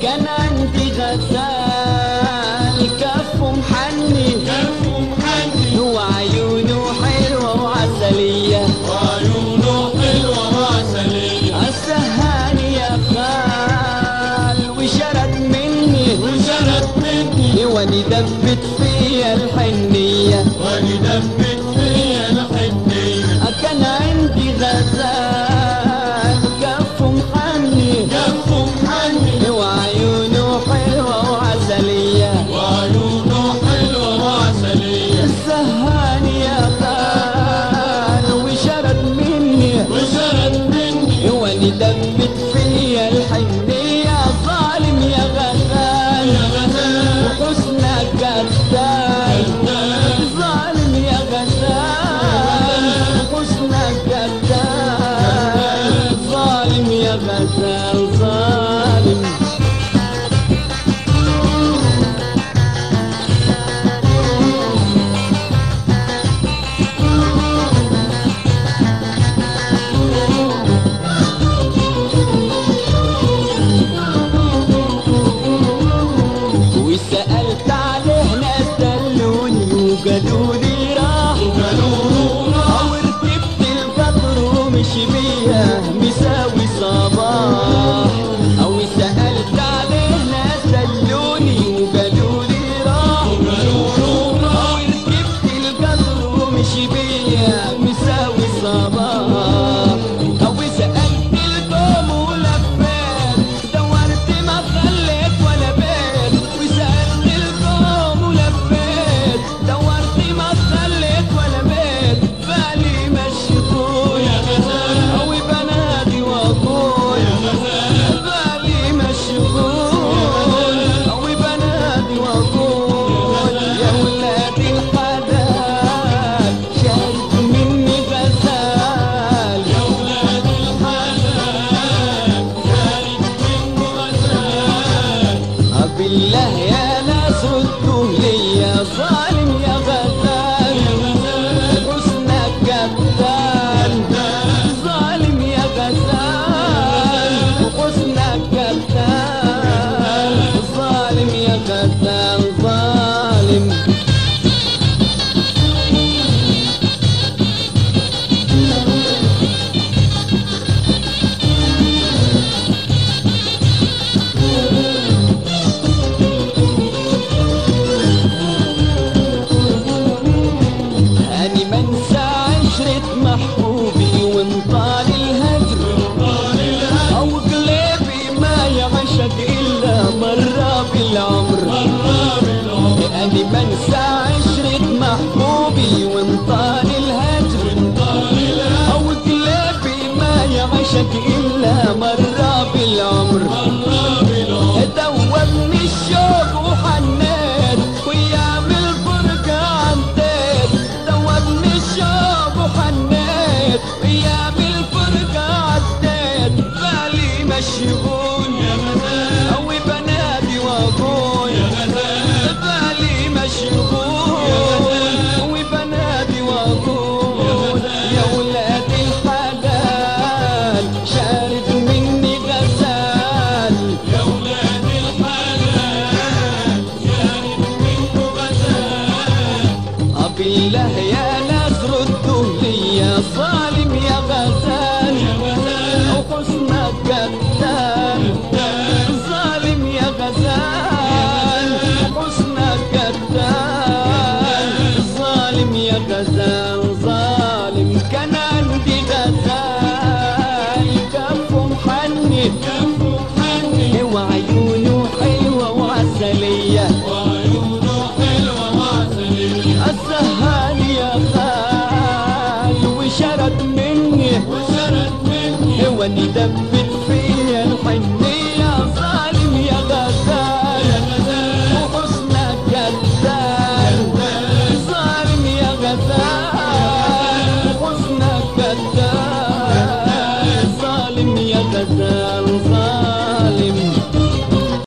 كان عندي غزال كف محني كف محني وعيونه حلوة وعسلية وعيونه حلوة وعسلية السهاني يا خال وشرد مني وشرت مني واني دبت فيا الحنية ولدبت فيا الحنية كان عندي غزال كف محني كف محني وعيونه حلوة وعسلية وعيونه حلوة وعسلية السهاني يا خال وشرد مني وشرت مني واني دبت فيا الحنية ظالم يا غزال يا غزال وحسنك قتال ظالم يا غزال حسنك قتال ظالم يا غزال ظالم وسألت عليه ناس دلوني وقالوا لي راح أو ركبت القطر ومشي بيها مساوي صباح أو سألت عليه ناس دلوني وقالوا لي راح أو ركبت القطر ومشي بيها مساوي صباح أو سألت القوم ولفيت دورت ما خليت ولا بيت وسألت القوم ولفيت دورت ما خليت ولا بيت بالي مشغول يا غزال أو بنادي وأقول يا غزال بالي مشغول أو بنادي وأقول يا ولاد الحلال شايف مني غزال يا ولاد الحلال شارك مني غزال بالله يا ناس ردوا لي يا ظالم يا غزال حسنك قتال ظالم يا غزال حسنك قتال ظالم يا غزال ظالم أني منسى عشرة محبوبي وانطال الهجر أو قلبي ما يعشق إلا مرة بالعمر أني منسى عشرة محبوبي وانطال الهجر أو قلبي ما يعشق إلا مرة بالعمر دوبني الشوق وحنيت ويام الفرقة عديت دوبني الشوق وحنيت ويام الفرقة عديت بالي مشغول أو بنادي وأقول بالي مشغول وبنادي وأقول يا ولاد الحلال شارب مني غزال يا ولاد الحلال شارك منه غزال بالله يا ناس ردوا لي يا ظالم يا غزال وحسنك قتال ظالم يا غزال حسنك قتال ظالم يا غزال ظالم كان عندي غزال كف محني كف محني وعيونه حلوة وعسلية وعيونه حلوة وعسلية السهال يا خال وشرد مني وشرت مني واني دبت